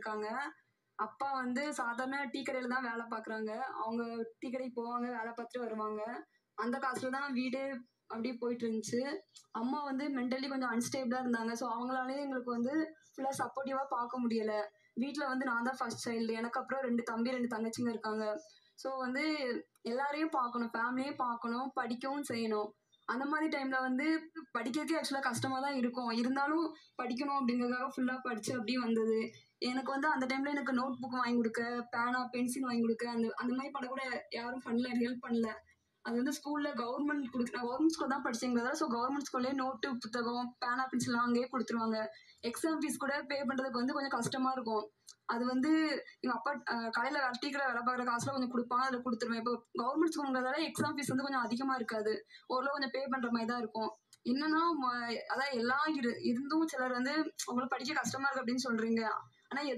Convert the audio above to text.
இருக்காங்க அப்பா வந்து சாதாரண டீ கடையில தான் வேலை பார்க்குறாங்க அவங்க டீ கடைக்கு போவாங்க வேலை பார்த்துட்டு வருவாங்க அந்த காசுல தான் வீடு அப்படியே போயிட்டு இருந்துச்சு அம்மா வந்து மென்டலி கொஞ்சம் அன்ஸ்டேபிளாக இருந்தாங்க ஸோ அவங்களாலே எங்களுக்கு வந்து ஃபுல்லாக சப்போர்ட்டிவாக பார்க்க முடியலை வீட்டில் வந்து நான் தான் ஃபர்ஸ்ட் சைல்டு எனக்கு அப்புறம் ரெண்டு தம்பி ரெண்டு தங்கச்சிங்க இருக்காங்க ஸோ வந்து எல்லாரையும் பார்க்கணும் ஃபேமிலியும் பார்க்கணும் படிக்கவும் செய்யணும் அந்த மாதிரி டைமில் வந்து படிக்கிறதுக்கே ஆக்சுவலாக கஷ்டமாக தான் இருக்கும் இருந்தாலும் படிக்கணும் அப்படிங்கிறதுக்காக ஃபுல்லாக படித்து அப்படியே வந்தது எனக்கு வந்து அந்த டைமில் எனக்கு நோட் புக் வாங்கி கொடுக்க பேனா பென்சில் வாங்கி கொடுக்க அந்த அந்த மாதிரி பண்ண கூட யாரும் பண்ணல ஹெல்ப் பண்ணல அது வந்து ஸ்கூலில் கவர்மெண்ட் கொடுக்குற கவர்மெண்ட் ஸ்கூல் தான் படிச்சீங்களா ஸோ கவர்மெண்ட் ஸ்கூல்லேயே நோட்டு புத்தகம் பேனா பென்சில்லாம் அங்கேயே கொடுத்துருவாங்க எக்ஸாம் ஃபீஸ் கூட பே பண்ணுறதுக்கு வந்து கொஞ்சம் கஷ்டமாக இருக்கும் அது வந்து எங்கள் அப்பா கடையில் டீ கடை வேலை பார்க்குற காசில் கொஞ்சம் கொடுப்பாங்க அதில் கொடுத்துருவேன் இப்போ கவர்மெண்ட் ஸ்கூலுங்கிறதால எக்ஸாம் ஃபீஸ் வந்து கொஞ்சம் அதிகமாக இருக்காது ஓரளவு கொஞ்சம் பே பண்ணுற மாதிரி தான் இருக்கும் என்னன்னா ம- அதான் எல்லாம் இரு இருந்தும் சிலர் வந்து உங்களுக்கு படிக்க கஷ்டமா இருக்கு அப்படின்னு சொல்றீங்க ஆனா